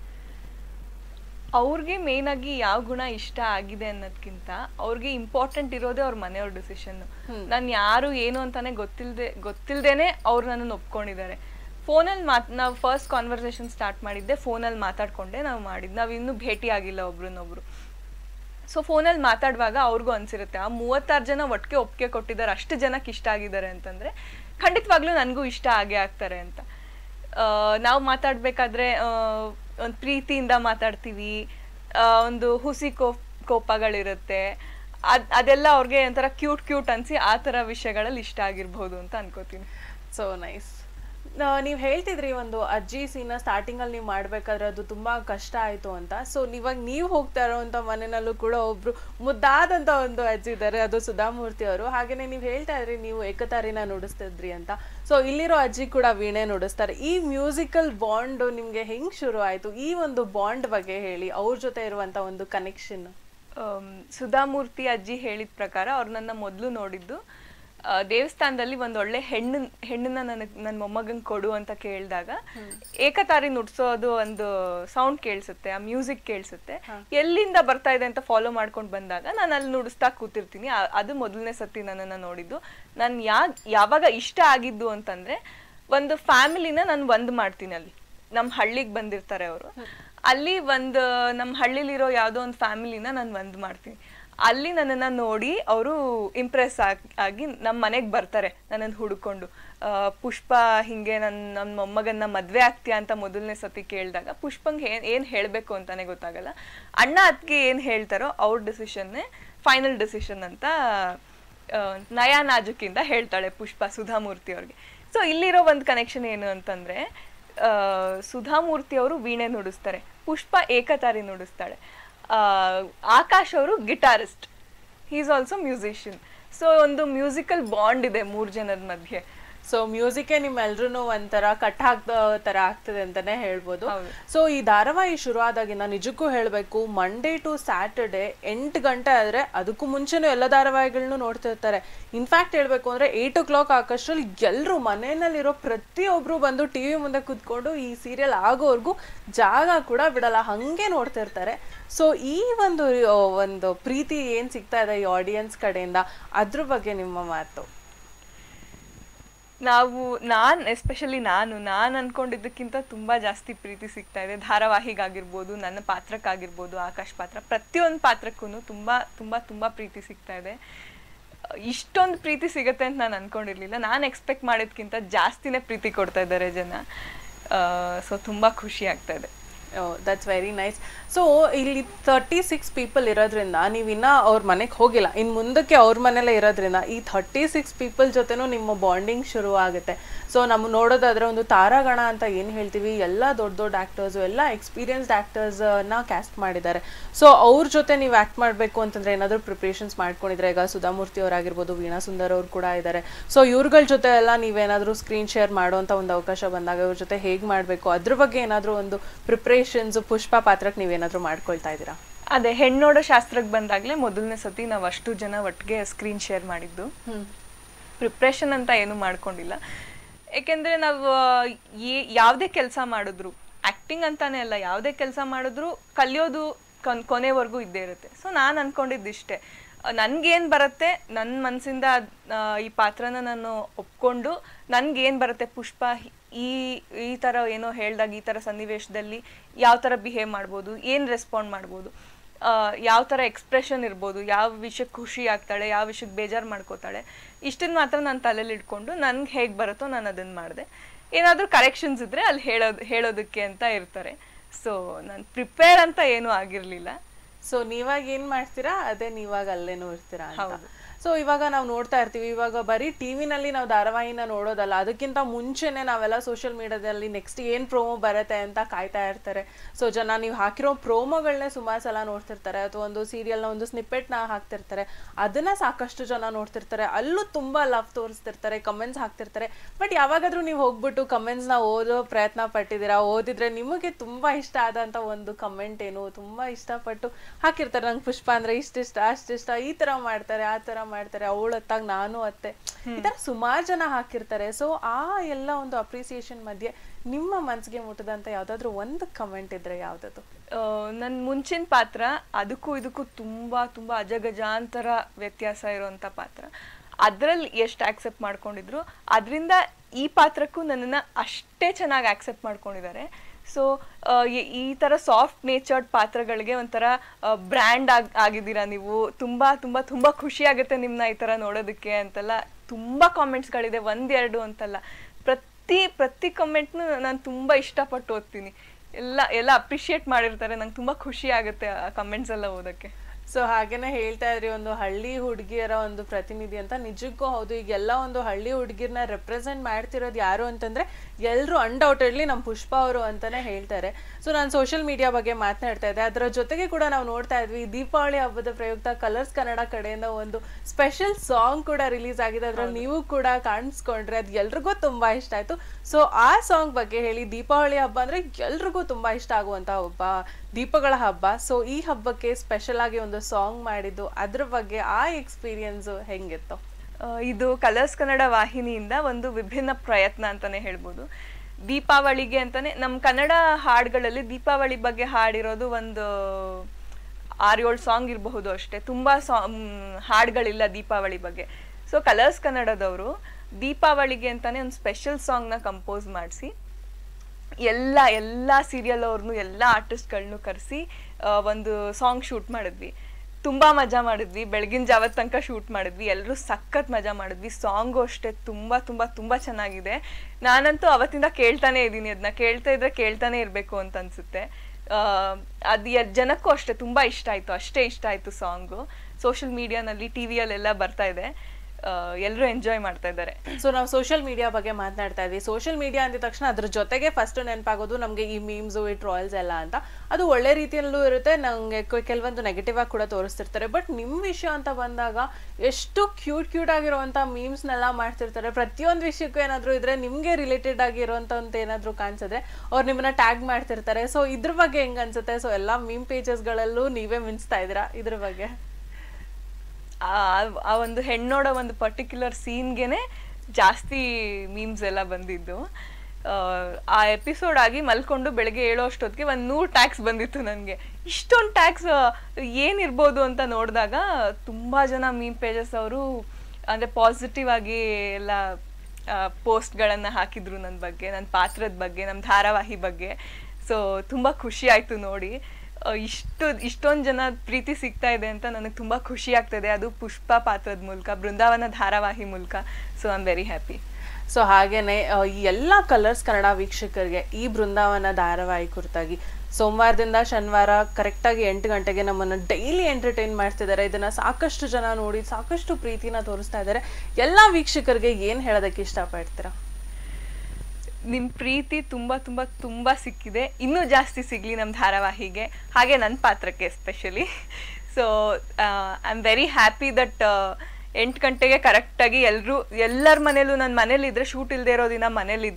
ಅವ್ರಿಗೆ ಮೇನ್ ಆಗಿ ಯಾವ ಗುಣ ಇಷ್ಟ ಆಗಿದೆ ಅನ್ನೋದ್ಕಿಂತ ಅವ್ರಿಗೆ ಇಂಪಾರ್ಟೆಂಟ್ ಇರೋದೇ ಅವ್ರ ಮನೆಯವ್ರ ಡಿಸಿಷನ್ ನಾನು ಯಾರು ಏನು ಅಂತಾನೆ ಗೊತ್ತಿಲ್ದೆ ಗೊತ್ತಿಲ್ದೇನೆ ಅವ್ರು ನನ್ನನ್ನು ಒಪ್ಕೊಂಡಿದ್ದಾರೆ ಫೋನಲ್ಲಿ ಮಾತ್ ನಾವು ಫಸ್ಟ್ ಕಾನ್ವರ್ಸೇಷನ್ ಸ್ಟಾರ್ಟ್ ಮಾಡಿದ್ದೆ ಫೋನಲ್ಲಿ ಮಾತಾಡ್ಕೊಂಡೆ ನಾವು ಮಾಡಿದ್ದು ನಾವು ಇನ್ನೂ ಭೇಟಿ ಆಗಿಲ್ಲ ಒಬ್ರನ್ನೊಬ್ರು ಸೊ ಫೋನಲ್ಲಿ ಮಾತಾಡುವಾಗ ಅವ್ರಿಗೂ ಅನ್ಸಿರುತ್ತೆ ಆ ಮೂವತ್ತಾರು ಜನ ಒಟ್ಟಿಗೆ ಒಪ್ಪಿಗೆ ಕೊಟ್ಟಿದ್ದಾರೆ ಅಷ್ಟು ಜನಕ್ಕೆ ಇಷ್ಟ ಆಗಿದ್ದಾರೆ ಅಂತಂದ್ರೆ ಖಂಡಿತವಾಗ್ಲೂ ನನಗೂ ಇಷ್ಟ ಆಗೇ ಆಗ್ತಾರೆ ಅಂತ ನಾವು ಮಾತಾಡ್ಬೇಕಾದ್ರೆ ಒಂದು ಪ್ರೀತಿಯಿಂದ ಮಾತಾಡ್ತೀವಿ ಆ, ಒಂದು ಹುಸಿ ಕೋಪ್ ಕೋಪಗಳಿರುತ್ತೆ ಅದ್ ಅದೆಲ್ಲ ಅವ್ರಿಗೆ ಒಂಥರ ಕ್ಯೂಟ್ ಕ್ಯೂಟ್ ಅನ್ಸಿ ಆ ಥರ ವಿಷಯಗಳಲ್ಲಿ ಇಷ್ಟ ಆಗಿರ್ಬೋದು ಅಂತ ಅನ್ಕೋತೀನಿ ಸೊ ನೈಸ್ ನೀವು ಹೇಳ್ತಿದ್ರಿ ಒಂದು ಅಜ್ಜಿ ಸೀನ ಸ್ಟಾರ್ಟಿಂಗ್ ಅಲ್ಲಿ ನೀವು ಮಾಡ್ಬೇಕಾದ್ರೆ ಅದು ತುಂಬಾ ಕಷ್ಟ ಆಯ್ತು ಅಂತ ಸೊ ಇವಾಗ ನೀವು ಹೋಗ್ತಾ ಇರೋಂಥ ಮನೆಯಲ್ಲೂ ಕೂಡ ಒಬ್ರು ಮುದ್ದಾದಂತ ಒಂದು ಅಜ್ಜಿ ಇದ್ದಾರೆ ಅದು ಸುಧಾಮೂರ್ತಿ ಅವರು ಹಾಗೇನೆ ನೀವು ಹೇಳ್ತಾ ಇದ್ರಿ ನೀವು ಏಕತಾರಿನ ನುಡಿಸ್ತಿದ್ರಿ ಅಂತ ಸೊ ಇಲ್ಲಿರೋ ಅಜ್ಜಿ ಕೂಡ ವೀಣೆ ನುಡಿಸ್ತಾರೆ ಈ ಮ್ಯೂಸಿಕಲ್ ಬಾಂಡ್ ನಿಮ್ಗೆ ಹೆಂಗ್ ಶುರು ಆಯ್ತು ಈ ಒಂದು ಬಾಂಡ್ ಬಗ್ಗೆ ಹೇಳಿ ಅವ್ರ ಜೊತೆ ಇರುವಂತ ಒಂದು ಕನೆಕ್ಷನ್ ಆಮ್, ಸುಧಾಮೂರ್ತಿ ಅಜ್ಜಿ ಹೇಳಿದ ಪ್ರಕಾರ ಅವ್ರು ನನ್ನ ಮೊದಲು ನೋಡಿದ್ದು ಆ, ದೇವಸ್ಥಾನದಲ್ಲಿ ಒಂದ್ ಒಳ್ಳೆ ಹೆಣ್ಣು ಹೆಣ್ಣನ್ನ ನನಗ್ ನನ್ನ ಮೊಮ್ಮಗಂಗೆ ಕೊಡು ಅಂತ ಕೇಳಿದಾಗ ಏಕತಾರಿ ನುಡ್ಸೋದು ಒಂದು ಸೌಂಡ್ ಕೇಳಿಸುತ್ತೆ ಆ ಮ್ಯೂಸಿಕ್ ಕೇಳಿಸುತ್ತೆ ಎಲ್ಲಿಂದ ಬರ್ತಾ ಇದೆ ಅಂತ ಫಾಲೋ ಮಾಡ್ಕೊಂಡು ಬಂದಾಗ ನಾನು ಅಲ್ಲಿ ನುಡಿಸ್ತಾ ಕೂತಿರ್ತೀನಿ ಆ- ಅದು ಮೊದಲನೇ ಸತಿ ನನ್ನನ್ನು ನೋಡಿದ್ದು ನಾನು ಯಾ ಯಾವಾಗ ಇಷ್ಟ ಆಗಿದ್ದು ಅಂತಂದ್ರೆ ಒಂದು ಫ್ಯಾಮಿಲಿನ ನಾನು ಒಂದ್ ಮಾಡ್ತೀನಿ ಅಲ್ಲಿ ನಮ್ಮ ಹಳ್ಳಿಗೆ ಬಂದಿರ್ತಾರೆ ಅವರು ಅಲ್ಲಿ ಒಂದು ನಮ್ಮ ಹಳ್ಳಿಲಿರೋ ಯಾವುದೋ ಒಂದು ಫ್ಯಾಮಿಲಿನ ನಾನು ಒಂದ್ ಮಾಡ್ತೀನಿ ಅಲ್ಲಿ ನನ್ನನ್ನ ನೋಡಿ ಅವರು ಇಂಪ್ರೆಸ್ ಆಗಿ ನಮ್ಮ ಮನೆಗೆ ಬರ್ತಾರೆ ನನ್ನನ್ನು ಹುಡ್ಕೊಂಡು ಆ, ಪುಷ್ಪ ಹಿಂಗೆ ನನ್ನ ನನ್ನ ಮೊಮ್ಮಗನ್ನ ಮದ್ವೆ ಆಗ್ತೀಯಾ ಅಂತ ಮೊದಲನೇ ಸತಿ ಕೇಳಿದಾಗ ಪುಷ್ಪಂಗೆ ಏನ್ ಏನ್ ಹೇಳ್ಬೇಕು ಅಂತಾನೆ ಗೊತ್ತಾಗಲ್ಲ ಅಣ್ಣ ಅದಕ್ಕೆ ಏನ್ ಹೇಳ್ತಾರೋ ಅವ್ರ ಡಿಸಿಷನ್ನೇ ಫೈನಲ್ ಡಿಸಿಷನ್ ಅಂತ ಆ, ನಯಾ ನಾಜುಕಿಂದ ಹೇಳ್ತಾಳೆ ಪುಷ್ಪ ಸುಧಾಮೂರ್ತಿ ಅವ್ರಿಗೆ ಸೊ ಇಲ್ಲಿರೋ ಒಂದು ಕನೆಕ್ಷನ್ ಏನು ಅಂತಂದ್ರೆ ಆ, ಸುಧಾಮೂರ್ತಿ ಅವರು ವೀಣೆ ನುಡಿಸ್ತಾರೆ ಪುಷ್ಪ ಏಕತಾರಿ ನುಡಿಸ್ತಾಳೆ ಆ, ಆಕಾಶ್ ಅವರು guitarist is also musician so ಒಂದು ಮ್ಯೂಸಿಕಲ್ ಬಾಂಡ್ ಇದೆ ಮೂರ್ ಜನದ ಮಧ್ಯೆ ಸೊ ಮ್ಯೂಸಿಕ್ ನಿಮ್ಮೆಲ್ರೂ ಒಂಥರ ಕಟ್ ಹಾಕ್ದ ತರ ಆಗ್ತದೆ ಅಂತಾನೆ ಹೇಳ್ಬೋದು ಹೌದು. ಸೊ ಈ ಧಾರಾವಾಹಿ ಶುರು ಆದಾಗಿಂದ ನಿಜಕ್ಕೂ ಹೇಳ್ಬೇಕು ಮಂಡೇ ಟು ಸ್ಯಾಟರ್ಡೆ ಎಂಟು ಗಂಟೆ ಆದ್ರೆ ಅದಕ್ಕೂ ಮುಂಚೆನೂ ಎಲ್ಲ ಧಾರಾವಾಹಿಗಳನ್ನೂ ನೋಡ್ತಿರ್ತಾರೆ ಇನ್ಫ್ಯಾಕ್ಟ್ ಹೇಳ್ಬೇಕು ಅಂದ್ರೆ ಏಟ್ ಓ ಕ್ಲಾಕ್ ಆಕಷ್ಟರಲ್ಲಿ ಎಲ್ಲರೂ ಮನೆಯಲ್ಲಿರೋ ಪ್ರತಿಯೊಬ್ರು ಬಂದು ಟಿವಿ ಮುಂದೆ ಕೂತ್ಕೊಂಡು ಈ ಸೀರಿಯಲ್ ಆಗೋವರೆಗೂ ಜಾಗ ಕೂಡ ಬಿಡಲ್ಲ ಹಂಗೆ ನೋಡ್ತಿರ್ತಾರೆ ಸೊ ಈ ಒಂದು ಆ, ಒಂದು ಪ್ರೀತಿ ಏನ್ ಸಿಗ್ತಾ ಇದೆ ಈ ಆಡಿಯನ್ಸ್ ಕಡೆಯಿಂದ ಅದ್ರ ಬಗ್ಗೆ ನಿಮ್ಮ ಮಾತು ನಾವು ನಾನ್ ಎಸ್ಪೆಷಲಿ ನಾನು ನಾನು ಅನ್ಕೊಂಡಿದ್ದಕ್ಕಿಂತ ತುಂಬಾ ಜಾಸ್ತಿ ಪ್ರೀತಿ ಸಿಗ್ತಾ ಇದೆ ಧಾರಾವಾಹಿಗಾಗಿರ್ಬೋದು ನನ್ನ ಪಾತ್ರಕ್ಕಾಗಿರ್ಬೋದು ಆಕಾಶ್ ಪಾತ್ರ ಪ್ರತಿಯೊಂದು ಪಾತ್ರಕ್ಕೂ ತುಂಬಾ ತುಂಬಾ ತುಂಬಾ ಪ್ರೀತಿ ಸಿಗ್ತಾ ಇದೆ ಇಷ್ಟೊಂದು ಪ್ರೀತಿ ಸಿಗತ್ತೆ ಅಂತ ನಾನು ಅನ್ಕೊಂಡಿರ್ಲಿಲ್ಲ ನಾನು ಎಕ್ಸ್ಪೆಕ್ಟ್ ಮಾಡೋದ್ಕಿಂತ ಜಾಸ್ತಿನೇ ಪ್ರೀತಿ ಕೊಡ್ತಾ ಇದ್ದಾರೆ ಜನ ಸೊ ತುಂಬಾ ಖುಷಿ ಆಗ್ತಾ ಇದೆ ದಟ್ಸ್ ವೆರಿ ನೈಸ್ ಸೊ ಇಲ್ಲಿ ತರ್ಟಿ ಸಿಕ್ಸ್ ಪೀಪಲ್ ಇರೋದ್ರಿಂದ ನೀವಿನ್ನ ಅವ್ರ ಮನೆಗೆ ಹೋಗಿಲ್ಲ ಇನ್ನು ಮುಂದಕ್ಕೆ ಅವ್ರ ಮನೇಲೇ ಇರೋದ್ರಿಂದ ಈ ಥರ್ಟಿ ಸಿಕ್ಸ್ ಪೀಪಲ್ ಜೊತೆನೂ ನಿಮ್ಮ ಬಾಂಡಿಂಗ್ ಶುರು ಆಗುತ್ತೆ ಸೊ ನಮ್ಮ ನೋಡೋದಾದ್ರೆ ಒಂದು ತಾರಾಗಣ ಅಂತ ಏನು ಹೇಳ್ತೀವಿ ಎಲ್ಲ ದೊಡ್ಡ ದೊಡ್ಡ ಆ್ಯಕ್ಟರ್ಸು ಎಲ್ಲ ಎಕ್ಸ್ಪೀರಿಯನ್ಸ್ಡ್ ಆ್ಯಕ್ಟರ್ಸ್ನ ಕ್ಯಾಸ್ಟ್ ಮಾಡಿದ್ದಾರೆ ಸೊ ಅವ್ರ ಜೊತೆ ನೀವು ಆ್ಯಕ್ಟ್ ಮಾಡಬೇಕು ಅಂತಂದ್ರೆ ಏನಾದರೂ ಪ್ರಿಪ್ರೇಷನ್ಸ್ ಮಾಡ್ಕೊಂಡಿದ್ರೆ ಈಗ ಸುಧಾಮೂರ್ತಿ ಅವರಾಗಿರ್ಬೋದು ವೀಣಾ ಸುಂದರ್ ಅವ್ರು ಕೂಡ ಇದ್ದಾರೆ ಸೊ ಇವ್ರಗಳ ಜೊತೆ ಎಲ್ಲ ನೀವೇನಾದರೂ ಸ್ಕ್ರೀನ್ ಶೇರ್ ಮಾಡುವಂಥ ಒಂದು ಅವಕಾಶ ಬಂದಾಗ ಇವ್ರ ಜೊತೆ ಹೇಗೆ ಮಾಡಬೇಕು ಅದ್ರ ಬಗ್ಗೆ ಏನಾದರೂ ಒಂದು ಪ್ರಿಪ್ರೇಷನ್ಸ್ ಪುಷ್ಪ ಪಾತ್ರಕ್ಕೆ ನೀವೇನಾದರೂ ಮಾಡ್ಕೊಳ್ತಾ ಇದ್ದೀರಾ ಅದೇ ಹೆಣ್ಣೋಡೋ ಶಾಸ್ತ್ರಕ್ಕೆ ಬಂದಾಗಲೇ ಮೊದಲನೇ ಸತಿ ನಾವು ಅಷ್ಟು ಜನ ಒಟ್ಟಿಗೆ ಸ್ಕ್ರೀನ್ ಶೇರ್ ಮಾಡಿದ್ದು ಹ್ಮ್ ಪ್ರಿಪ್ರೇಷನ್ ಅಂತ ಏನು ಮಾಡ್ಕೊಂಡಿಲ್ಲ ಏಕೆಂದರೆ ನಾವು ಈ- ಯಾವುದೇ ಕೆಲಸ ಮಾಡಿದ್ರು ಆ್ಯಕ್ಟಿಂಗ್ ಅಂತಾನೆ ಅಲ್ಲ ಯಾವುದೇ ಕೆಲಸ ಮಾಡಿದ್ರು ಕಲಿಯೋದು ಕೊನ್ ಕೊನೆವರೆಗೂ ಇದ್ದೇ ಇರುತ್ತೆ ಸೊ ನಾನು ಅನ್ಕೊಂಡಿದ್ದಿಷ್ಟೇ ನನಗೇನು ಬರುತ್ತೆ ನನ್ನ ಮನಸ್ಸಿಂದ ಈ ಪಾತ್ರನ ನಾನು ಒಪ್ಕೊಂಡು ನನಗೇನು ಬರುತ್ತೆ ಪುಷ್ಪ ಈ ಈ ಥರ ಏನೋ ಹೇಳ್ದಾಗ ಈ ಥರ ಸನ್ನಿವೇಶದಲ್ಲಿ ಯಾವ ಥರ ಬಿಹೇವ್ ಮಾಡ್ಬೋದು ಏನು ರೆಸ್ಪಾಂಡ್ ಮಾಡ್ಬೋದು ಯಾವ ಥರ ಎಕ್ಸ್ಪ್ರೆಷನ್ ಇರ್ಬೋದು ಯಾವ ವಿಷಯಕ್ಕೆ ಖುಷಿ ಆಗ್ತಾಳೆ ಯಾವ ವಿಷಯಕ್ಕೆ ಬೇಜಾರು ಮಾಡ್ಕೋತಾಳೆ ಇಷ್ಟನ್ನು ಮಾತ್ರ ನಾನು ತಲೆಯಲ್ಲಿ ಇಟ್ಕೊಂಡು ನನ್ಗೆ ಹೇಗೆ ಬರುತ್ತೋ ನಾನು ಅದನ್ನು ಮಾಡಿದೆ ಏನಾದರೂ ಕರೆಕ್ಷನ್ಸ್ ಇದ್ದರೆ ಅಲ್ಲಿ ಹೇಳೋದು ಹೇಳೋದಕ್ಕೆ ಅಂತ ಇರ್ತಾರೆ ಸೊ ನಾನು ಪ್ರಿಪೇರ್ ಅಂತ ಏನೂ ಆಗಿರಲಿಲ್ಲ ಸೊ ನೀವಾಗ ಏನ್ ಮಾಡ್ತೀರಾ ಅದೇ ನೀವಾಗ ಅಲ್ಲೇನೂ ಇರ್ತೀರಾ ಅಂತ ಹೌದು. ಸೊ ಇವಾಗ ನಾವು ನೋಡ್ತಾ ಇರ್ತೀವಿ ಇವಾಗ ಬರೀ ಟಿವಿನಲ್ಲಿ ನಾವು ಧಾರಾವಾಹಿನ ನೋಡೋದಲ್ಲ ಅದಕ್ಕಿಂತ ಮುಂಚೆನೆ ನಾವೆಲ್ಲ ಸೋಷಿಯಲ್ ಮೀಡಿಯಾದಲ್ಲಿ ನೆಕ್ಸ್ಟ್ ಏನ್ ಪ್ರೋಮೋ ಬರುತ್ತೆ ಅಂತ ಕಾಯ್ತಾ ಇರ್ತಾರೆ ಸೊ ಜನ ನೀವು ಹಾಕಿರೋ ಪ್ರೋಮೋಗಳನ್ನೇ ಸುಮಾರು ಸಲ ನೋಡ್ತಿರ್ತಾರೆ ಅಥವಾ ಒಂದು ಸೀರಿಯಲ್ನ ಒಂದು ಸ್ನಿಪ್ಪೆಟ್ನ ಹಾಕ್ತಿರ್ತಾರೆ ಅದನ್ನ ಸಾಕಷ್ಟು ಜನ ನೋಡ್ತಿರ್ತಾರೆ ಅಲ್ಲೂ ತುಂಬಾ ಲವ್ ತೋರಿಸ್ತಿರ್ತಾರೆ ಕಮೆಂಟ್ಸ್ ಹಾಕ್ತಿರ್ತಾರೆ ಬಟ್ ಯಾವಾಗಾದ್ರೂ ನೀವು ಹೋಗ್ಬಿಟ್ಟು ಕಮೆಂಟ್ಸ್ನ ಓದೋ ಪ್ರಯತ್ನ ಪಟ್ಟಿದ್ದೀರಾ ಓದಿದ್ರೆ ನಿಮಗೆ ತುಂಬಾ ಇಷ್ಟ ಆದಂತ ಒಂದು ಕಮೆಂಟ್ ಏನು ತುಂಬಾ ಇಷ್ಟಪಟ್ಟು ಹಾಕಿರ್ತಾರೆ ನಂಗೆ ಪುಷ್ಪ ಅಂದ್ರೆ ಇಷ್ಟಿಷ್ಟ ಅಷ್ಟಿಷ್ಟ ಈ ತರ ಮಾಡ್ತಾರೆ ಆ ತರ ಮಾಡ್ತಾರೆ ಅವಳು ಹೊತ್ತಾಗ ನಾನು ಅತ್ತೆ ಈ ತರ ಸುಮಾರು ಜನ ಹಾಕಿರ್ತಾರೆ ಸೊ ಆ ಎಲ್ಲ ಒಂದು ಅಪ್ರಿಸಿಯೇಷನ್ ಮಧ್ಯೆ ನಿಮ್ಮ ಮನ್ಸಿಗೆ ಮುಟ್ಟದಂತ ಯಾವ್ದಾದ್ರು ಒಂದು ಕಮೆಂಟ್ ಇದ್ರೆ ಯಾವ್ದದು ನನ್ನ ಮುಂಚಿನ ಪಾತ್ರ ಅದಕ್ಕೂ ಇದಕ್ಕೂ ತುಂಬ ತುಂಬ ಅಜಗಜಾಂತರ ವ್ಯತ್ಯಾಸ ಇರುವಂಥ ಪಾತ್ರ ಅದರಲ್ಲಿ ಎಷ್ಟು ಆಕ್ಸೆಪ್ಟ್ ಮಾಡ್ಕೊಂಡಿದ್ರು ಅದರಿಂದ ಈ ಪಾತ್ರಕ್ಕೂ ನನ್ನನ್ನು ಅಷ್ಟೇ ಚೆನ್ನಾಗಿ ಆಕ್ಸೆಪ್ಟ್ ಮಾಡ್ಕೊಂಡಿದ್ದಾರೆ ಸೊ ಈ ಥರ ಸಾಫ್ಟ್ ನೇಚರ್ಡ್ ಪಾತ್ರಗಳಿಗೆ ಒಂಥರ ಬ್ರ್ಯಾಂಡ್ ಆಗಿ ಆಗಿದ್ದೀರಾ ನೀವು ತುಂಬ ತುಂಬ ತುಂಬ ಖುಷಿ ಆಗುತ್ತೆ ನಿಮ್ಮನ್ನ ಈ ಥರ ನೋಡೋದಕ್ಕೆ ಅಂತೆಲ್ಲ ತುಂಬ ಕಾಮೆಂಟ್ಸ್ಗಳಿದೆ ಒಂದೆರಡು ಅಂತಲ್ಲ ಪ್ರತಿ ಪ್ರತಿ ಕಮೆಂಟ್ನು ನಾನು ತುಂಬ ಇಷ್ಟಪಟ್ಟು ಓದ್ತೀನಿ ಎಲ್ಲ ಎಲ್ಲ ಅಪ್ರಿಷಿಯೇಟ್ ಮಾಡಿರ್ತಾರೆ ನಂಗೆ ತುಂಬ ಖುಷಿ ಆಗುತ್ತೆ ಆ ಕಮೆಂಟ್ಸ್ ಎಲ್ಲ ಓದೋಕ್ಕೆ ಸೊ ಹಾಗೇನೆ ಹೇಳ್ತಾ ಇದ್ರಿ ಒಂದು ಹಳ್ಳಿ ಹುಡುಗಿಯರ ಒಂದು ಪ್ರತಿನಿಧಿ ಅಂತ ನಿಜಕ್ಕೂ ಹೌದು ಈಗ ಎಲ್ಲ ಒಂದು ಹಳ್ಳಿ ಹುಡುಗಿರ್ನ ರೆಪ್ರೆಸೆಂಟ್ ಮಾಡ್ತಿರೋದು ಯಾರು ಅಂತಂದ್ರೆ ಎಲ್ಲರೂ ಅನ್ಡೌಟೆಡ್ಲಿ ನಮ್ಮ ಪುಷ್ಪ ಅವರು ಅಂತಾನೆ ಹೇಳ್ತಾರೆ ಸೊ ನಾನು ಸೋಷಿಯಲ್ ಮೀಡಿಯಾ ಬಗ್ಗೆ ಮಾತನಾಡ್ತಾ ಇದ್ದೆ ಅದರ ಜೊತೆಗೆ ಕೂಡ ನಾವು ನೋಡ್ತಾ ಇದ್ವಿ ದೀಪಾವಳಿ ಹಬ್ಬದ ಪ್ರಯುಕ್ತ ಕಲರ್ಸ್ ಕನ್ನಡ ಕಡೆಯಿಂದ ಒಂದು ಸ್ಪೆಷಲ್ ಸಾಂಗ್ ಕೂಡ ರಿಲೀಸ್ ಆಗಿದೆ ಅದ್ರಲ್ಲಿ ನೀವು ಕೂಡ ಕಾಣಿಸ್ಕೊಂಡ್ರೆ ಅದು ಎಲ್ರಿಗೂ ತುಂಬಾ ಇಷ್ಟ ಆಯ್ತು ಸೊ ಆ ಸಾಂಗ್ ಬಗ್ಗೆ ಹೇಳಿ ದೀಪಾವಳಿ ಹಬ್ಬ ಅಂದ್ರೆ ಎಲ್ರಿಗೂ ತುಂಬಾ ಇಷ್ಟ ಆಗುವಂತ ಒಬ್ಬ ದೀಪಗಳ ಹಬ್ಬ ಸೊ ಈ ಹಬ್ಬಕ್ಕೆ ಸ್ಪೆಷಲ್ ಆಗಿ ಒಂದು ಸಾಂಗ್ ಮಾಡಿದ್ದು ಅದ್ರ ಬಗ್ಗೆ ಆ ಎಕ್ಸ್ಪೀರಿಯನ್ಸ್ ಹೆಂಗಿತ್ತು ಆ, ಇದು ಕಲರ್ಸ್ ಕನ್ನಡ ವಾಹಿನಿಯಿಂದ ಒಂದು ವಿಭಿನ್ನ ಪ್ರಯತ್ನ ಅಂತಾನೆ ಹೇಳ್ಬೋದು ದೀಪಾವಳಿಗೆ ಅಂತಾನೆ ನಮ್ಮ ಕನ್ನಡ ಹಾಡುಗಳಲ್ಲಿ ದೀಪಾವಳಿ ಬಗ್ಗೆ ಹಾಡಿರೋದು ಒಂದು ಆರು ಏಳು ಸಾಂಗ್ ಇರಬಹುದು ಅಷ್ಟೇ ತುಂಬ ಸಾ ಮ್, ಹಾಡುಗಳಿಲ್ಲ ದೀಪಾವಳಿ ಬಗ್ಗೆ ಸೊ ಕಲರ್ಸ್ ಕನ್ನಡದವರು ದೀಪಾವಳಿಗೆ ಅಂತಾನೆ ಒಂದು ಸ್ಪೆಷಲ್ ಸಾಂಗ್ನ ಕಂಪೋಸ್ ಮಾಡಿಸಿ ಎಲ್ಲ ಎಲ್ಲ ಸೀರಿಯಲ್ ಅವ್ರನ್ನು ಎಲ್ಲ ಆರ್ಟಿಸ್ಟ್ಗಳನ್ನೂ ಕರೆಸಿ ಒಂದು ಸಾಂಗ್ ಶೂಟ್ ಮಾಡಿದ್ವಿ ತುಂಬ ಮಜಾ ಮಾಡಿದ್ವಿ ಬೆಳಗಿನ ಜಾವದ ತನಕ ಶೂಟ್ ಮಾಡಿದ್ವಿ ಎಲ್ಲರೂ ಸಖತ್ ಮಜಾ ಮಾಡಿದ್ವಿ ಸಾಂಗು ಅಷ್ಟೇ ತುಂಬ ತುಂಬ ತುಂಬ ಚೆನ್ನಾಗಿದೆ ನಾನಂತೂ ಅವತ್ತಿಂದ ಕೇಳ್ತಾನೆ ಇದ್ದೀನಿ ಅದನ್ನ ಕೇಳ್ತಾ ಇದ್ರೆ ಕೇಳ್ತಾನೆ ಇರಬೇಕು ಅಂತ ಅನ್ಸುತ್ತೆ ಅದು ಜನಕ್ಕೂ ಅಷ್ಟೇ ತುಂಬ ಇಷ್ಟ ಆಯಿತು ಅಷ್ಟೇ ಇಷ್ಟ ಆಯಿತು ಸಾಂಗು ಸೋಷಿಯಲ್ ಮೀಡಿಯಾನಲ್ಲಿ ಟಿ ವಿಯಲ್ಲೆಲ್ಲ ಬರ್ತಾ ಇದೆ ಎಲ್ಲರೂ ಎಂಜಾಯ್ ಮಾಡ್ತಾ ಇದ್ದಾರೆ ಸೊ ನಾವು ಸೋಷಿಯಲ್ ಮೀಡಿಯಾ ಬಗ್ಗೆ ಮಾತನಾಡ್ತಾ ಇದ್ವಿ ಸೋಷಿಯಲ್ ಮೀಡಿಯಾ ಅಂದ ತಕ್ಷಣ ಅದ್ರ ಜೊತೆಗೆ ಫಸ್ಟ್ ನೆನಪಾಗೋದು ನಮಗೆ ಈ ಮೀಮ್ಸು ಈ ಟ್ರಾಯಲ್ಸ್ ಎಲ್ಲ ಅಂತ ಅದು ಒಳ್ಳೆ ರೀತಿಯಲ್ಲೂ ಇರುತ್ತೆ ನಂಗೆ ಕೆ- ಕೆಲವೊಂದು ನೆಗೆಟಿವ್ ಆಗಿ ಕೂಡ ತೋರಿಸ್ತಿರ್ತಾರೆ ಬಟ್ ನಿಮ್ಮ ವಿಷಯ ಅಂತ ಬಂದಾಗ ಎಷ್ಟು ಕ್ಯೂಟ್ ಕ್ಯೂಟ್ ಆಗಿರುವಂಥ ಮೀಮ್ಸ್ನೆಲ್ಲ ಮಾಡ್ತಿರ್ತಾರೆ ಪ್ರತಿಯೊಂದು ವಿಷಯಕ್ಕೂ ಏನಾದರೂ ಇದ್ರೆ ನಿಮಗೆ ರಿಲೇಟೆಡ್ ಆಗಿರುವಂಥ ಒಂದು ಏನಾದರೂ ಕಾಣಿಸಿದ್ರೆ ಅವ್ರು ನಿಮ್ಮನ್ನ ಟ್ಯಾಗ್ ಮಾಡ್ತಿರ್ತಾರೆ ಸೊ ಇದ್ರ ಬಗ್ಗೆ ಹೆಂಗ್ ಅನ್ಸುತ್ತೆ ಸೊ ಎಲ್ಲ ಮೀಮ್ ಪೇಜಸ್ಗಳಲ್ಲೂ ನೀವೇ ಮಿನ್ಸ್ತಾ ಇದ್ದೀರಾ ಇದ್ರ ಬಗ್ಗೆ ಆ ಆ ಒಂದು ಹೆಣ್ಣೋಡೋ ಒಂದು ಪರ್ಟಿಕ್ಯುಲರ್ ಸೀನ್ಗೆನೆ ಜಾಸ್ತಿ ಮೀಮ್ಸ್ ಎಲ್ಲ ಬಂದಿದ್ದು ಆ, ಆ ಎಪಿಸೋಡ್ ಆಗಿ ಮಲ್ಕೊಂಡು ಬೆಳಗ್ಗೆ ಏಳೋ ಅಷ್ಟೊತ್ತಿಗೆ ಒಂದು ನೂರು ಟ್ಯಾಕ್ಸ್ ಬಂದಿತ್ತು ನನಗೆ ಇಷ್ಟೊಂದು ಟ್ಯಾಕ್ಸ್ ಏನಿರ್ಬೋದು ಅಂತ ನೋಡಿದಾಗ ತುಂಬ ಜನ ಮೀಮ್ ಪೇಜಸ್ ಅವರು ಅಂದರೆ ಪಾಸಿಟಿವ್ ಆಗಿ ಎಲ್ಲ ಪೋಸ್ಟ್ಗಳನ್ನು ಹಾಕಿದ್ರು ನನ್ನ ಬಗ್ಗೆ ನನ್ನ ಪಾತ್ರದ ಬಗ್ಗೆ ನಮ್ಮ ಧಾರಾವಾಹಿ ಬಗ್ಗೆ ಸೊ ತುಂಬ ಖುಷಿ ಆಯಿತು ನೋಡಿ ಆ, ಇಷ್ಟು ಇಷ್ಟೊಂದು ಜನ ಪ್ರೀತಿ ಸಿಗ್ತಾ ಇದೆ ಅಂತ ನನಗೆ ತುಂಬ ಖುಷಿ ಆಗ್ತದೆ ಅದು ಪುಷ್ಪ ಪಾತ್ರದ ಮೂಲಕ ಬೃಂದಾವನ ಧಾರಾವಾಹಿ ಮೂಲಕ so I am very happy so ಹಾಗೇನೆ ಆ, ಈ ಎಲ್ಲ ಕಲರ್ಸ್ ಕನ್ನಡ ವೀಕ್ಷಕರಿಗೆ ಈ ಬೃಂದಾವನ ಧಾರಾವಾಹಿ ಕುರಿತಾಗಿ ಸೋಮವಾರದಿಂದ ಶನಿವಾರ ಕರೆಕ್ಟಾಗಿ ಎಂಟು ಗಂಟೆಗೆ ನಮ್ಮನ್ನು ಡೈಲಿ ಎಂಟರ್ಟೈನ್ ಮಾಡ್ತಿದ್ದಾರೆ ಇದನ್ನ ಸಾಕಷ್ಟು ಜನ ನೋಡಿ ಸಾಕಷ್ಟು ಪ್ರೀತಿನ ತೋರಿಸ್ತಾ ಇದ್ದಾರೆ ಎಲ್ಲ ವೀಕ್ಷಕರಿಗೆ ಏನು ಹೇಳೋದಕ್ಕೆ ಇಷ್ಟಪಡ್ತೀರಾ ನಿಮ್ಮ ಪ್ರೀತಿ ತುಂಬ ತುಂಬ ತುಂಬ ಸಿಕ್ಕಿದೆ ಇನ್ನೂ ಜಾಸ್ತಿ ಸಿಗಲಿ ನಮ್ಮ ಧಾರಾವಾಹಿಗೆ ಹಾಗೆ ನನ್ನ ಪಾತ್ರಕ್ಕೆ especially so I am very happy that ಎಂಟು ಗಂಟೆಗೆ ಕರೆಕ್ಟಾಗಿ ಎಲ್ಲರೂ ಎಲ್ಲರ ಮನೇಲೂ ನನ್ನ ಮನೇಲಿದ್ರೆ ಶೂಟ್ ಇಲ್ಲದೆ ಇರೋ ದಿನ ಮನೇಲಿದ್ರೆ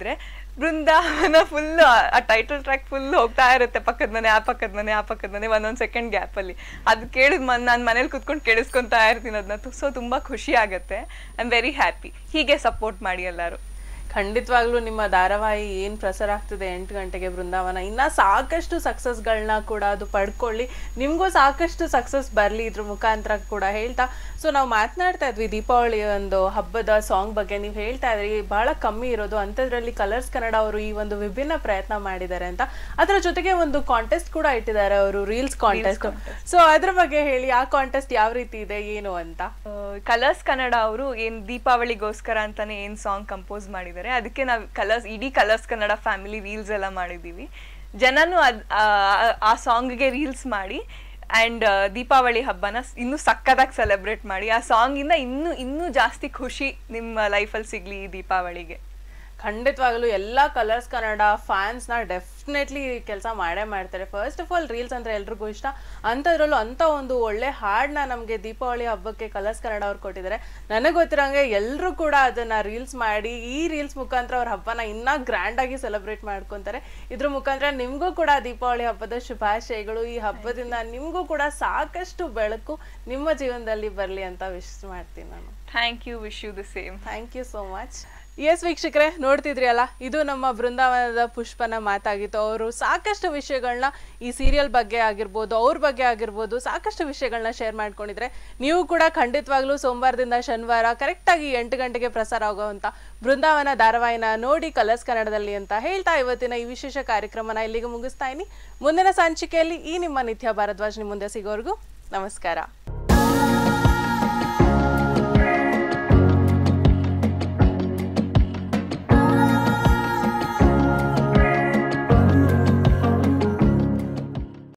ಬೃಂದಾವನ ಫುಲ್ ಆ ಟೈಟಲ್ ಟ್ರ್ಯಾಕ್ ಫುಲ್ ಹೋಗ್ತಾ ಇರುತ್ತೆ ಪಕ್ಕದ ಮನೆ ಆ ಪಕ್ಕದ ಮನೆ ಆ ಪಕ್ಕದ ಮನೆ ಒಂದೊಂದ್ ಸೆಕೆಂಡ್ ಗ್ಯಾಪ್ ಅಲ್ಲಿ ಅದು ಕೇಳಿದ್ ಮನ್ ನಾನು ಮನೇಲಿ ಕುತ್ಕೊಂಡು ಕೇಳಿಸ್ಕೊಂತಾ ಇರ್ತೀನಿ ಅದನ್ನ ಸೊ ತುಂಬಾ ಖುಷಿ ಆಗುತ್ತೆ ಐ ಆಮ್ ವೆರಿ ಹ್ಯಾಪಿ ಹೀಗೆ ಸಪೋರ್ಟ್ ಮಾಡಿ ಎಲ್ಲರೂ ಖಂಡಿತವಾಗ್ಲೂ ನಿಮ್ಮ ಧಾರಾವಾಹಿ ಏನ್ ಪ್ರಸಾರ ಆಗ್ತಿದೆ ಎಂಟು ಗಂಟೆಗೆ ಬೃಂದಾವನ ಇನ್ನ ಸಾಕಷ್ಟು ಸಕ್ಸಸ್ಗಳನ್ನ ಕೂಡ ಅದು ಪಡ್ಕೊಳ್ಳಿ ನಿಮ್ಗೂ ಸಾಕಷ್ಟು ಸಕ್ಸಸ್ ಬರ್ಲಿ ಇದ್ರ ಮುಖಾಂತರ ಕೂಡ ಹೇಳ್ತಾ ಸೊ ನಾವು ಮಾತನಾಡ್ತಾ ಇದ್ವಿ ದೀಪಾವಳಿ ಒಂದು ಹಬ್ಬದ ಸಾಂಗ್ ಬಗ್ಗೆ ನೀವು ಹೇಳ್ತಾ ಇದ್ರಿ ಬಹಳ ಕಮ್ಮಿ ಇರೋದು ಅಂಥದ್ರಲ್ಲಿ ಕಲರ್ಸ್ ಕನ್ನಡ ಅವರು ಈ ಒಂದು ವಿಭಿನ್ನ ಪ್ರಯತ್ನ ಮಾಡಿದ್ದಾರೆ ಅಂತ ಅದರ ಜೊತೆಗೆ ಒಂದು ಕಾಂಟೆಸ್ಟ್ ಕೂಡ ಇಟ್ಟಿದ್ದಾರೆ ಅವರು ರೀಲ್ಸ್ ಕಾಂಟೆಸ್ಟ್ ಸೊ ಅದ್ರ ಬಗ್ಗೆ ಹೇಳಿ ಆ ಕಾಂಟೆಸ್ಟ್ ಯಾವ ರೀತಿ ಇದೆ ಏನು ಅಂತ ಕಲರ್ಸ್ ಕನ್ನಡ ಅವರು ಏನ್ ದೀಪಾವಳಿಗೋಸ್ಕರ ಅಂತಾನೆ ಏನ್ ಸಾಂಗ್ ಕಂಪೋಸ್ ಮಾಡಿದ್ದಾರೆ ಅದಕ್ಕೆ ನಾವು ಕಲರ್ಸ್ ಇಡೀ ಕಲರ್ಸ್ ಕನ್ನಡ ಫ್ಯಾಮಿಲಿ ರೀಲ್ಸ್ ಎಲ್ಲ ಮಾಡಿದೀವಿ ಜನನು ಅದ್ ಆ- ಆ ಸಾಂಗ್ಗೆ ರೀಲ್ಸ್ ಮಾಡಿ ಅಂಡ್ ದೀಪಾವಳಿ ಹಬ್ಬನ ಸ್- ಇನ್ನೂ ಸಕ್ಕದಾಗಿ ಸೆಲೆಬ್ರೇಟ್ ಮಾಡಿ ಆ ಸಾಂಗ್ ಇಂದ ಇನ್ನೂ ಇನ್ನೂ ಜಾಸ್ತಿ ಖುಷಿ ನಿಮ್ಮ ಲೈಫಲ್ಲಿ ಸಿಗ್ಲಿ ಈ ದೀಪಾವಳಿಗೆ ಖಂಡಿತವಾಗ್ಲೂ ಎಲ್ಲ ಕಲರ್ಸ್ ಕನ್ನಡ ಫ್ಯಾನ್ಸ್ ನ ಡೆಫಿನೆಟ್ಲಿ ಕೆಲಸ ಮಾಡೇ ಮಾಡ್ತಾರೆ ಫಸ್ಟ್ ಆಫ್ ಆಲ್ ರೀಲ್ಸ್ ಅಂದ್ರೆ ಎಲ್ರಿಗೂ ಇಷ್ಟ ಅಂಥದ್ರಲ್ಲೂ ಅಂತ ಒಂದು ಒಳ್ಳೆ ಹಾಡನ್ನ ನಮಗೆ ದೀಪಾವಳಿ ಹಬ್ಬಕ್ಕೆ ಕಲರ್ಸ್ ಕನ್ನಡ ಅವ್ರು ಕೊಟ್ಟಿದ್ದಾರೆ ನನಗೆ ಗೊತ್ತಿರೋಂಗೆ ಎಲ್ಲರೂ ಕೂಡ ಅದನ್ನ ರೀಲ್ಸ್ ಮಾಡಿ ಈ ರೀಲ್ಸ್ ಮುಖಾಂತರ ಅವ್ರ ಹಬ್ಬನ ಇನ್ನ ಗ್ರ್ಯಾಂಡ್ ಆಗಿ ಸೆಲೆಬ್ರೇಟ್ ಮಾಡ್ಕೊಂತಾರೆ ಇದ್ರ ಮುಖಾಂತರ ನಿಮ್ಗೂ ಕೂಡ ದೀಪಾವಳಿ ಹಬ್ಬದ ಶುಭಾಶಯಗಳು ಈ ಹಬ್ಬದಿಂದ ನಿಮ್ಗೂ ಕೂಡ ಸಾಕಷ್ಟು ಬೆಳಕು ನಿಮ್ಮ ಜೀವನದಲ್ಲಿ ಬರಲಿ ಅಂತ ವಿಶ್ ಮಾಡ್ತೀನಿ ನಾನು thank you wish you the same thank you so much yes ವೀಕ್ಷಕರೇ ನೋಡ್ತಿದ್ರಿ ಅಲ್ಲ ಇದು ನಮ್ಮ ಬೃಂದಾವನದ ಪುಷ್ಪನ ಮಾತಾಗಿತ್ತು ಅವರು ಸಾಕಷ್ಟು ವಿಷಯಗಳನ್ನ ಈ ಸೀರಿಯಲ್ ಬಗ್ಗೆ ಆಗಿರ್ಬೋದು ಅವ್ರ ಬಗ್ಗೆ ಆಗಿರ್ಬೋದು ಸಾಕಷ್ಟು ವಿಷಯಗಳನ್ನ ಶೇರ್ ಮಾಡ್ಕೊಂಡಿದ್ರೆ ನೀವು ಕೂಡ ಖಂಡಿತವಾಗ್ಲೂ ಸೋಮವಾರದಿಂದ ಶನಿವಾರ ಕರೆಕ್ಟಾಗಿ ಎಂಟು ಗಂಟೆಗೆ ಪ್ರಸಾರ ಆಗುವಂಥ ಬೃಂದಾವನ ಧಾರಾವಾಹಿನ ನೋಡಿ ಕಲರ್ಸ್ ಕನ್ನಡದಲ್ಲಿ ಅಂತ ಹೇಳ್ತಾ ಇವತ್ತಿನ ಈ ವಿಶೇಷ ಕಾರ್ಯಕ್ರಮನ ಇಲ್ಲಿಗೆ ಮುಗಿಸ್ತಾ ಇನಿ ಮುಂದಿನ ಸಂಚಿಕೆಯಲ್ಲಿ ಈ ನಿಮ್ಮ ನಿತ್ಯ ಭಾರದ್ವಾಜ್ ನಿಮ್ಮ ಮುಂದೆ ಸಿಗೋರ್ಗೂ ನಮಸ್ಕಾರ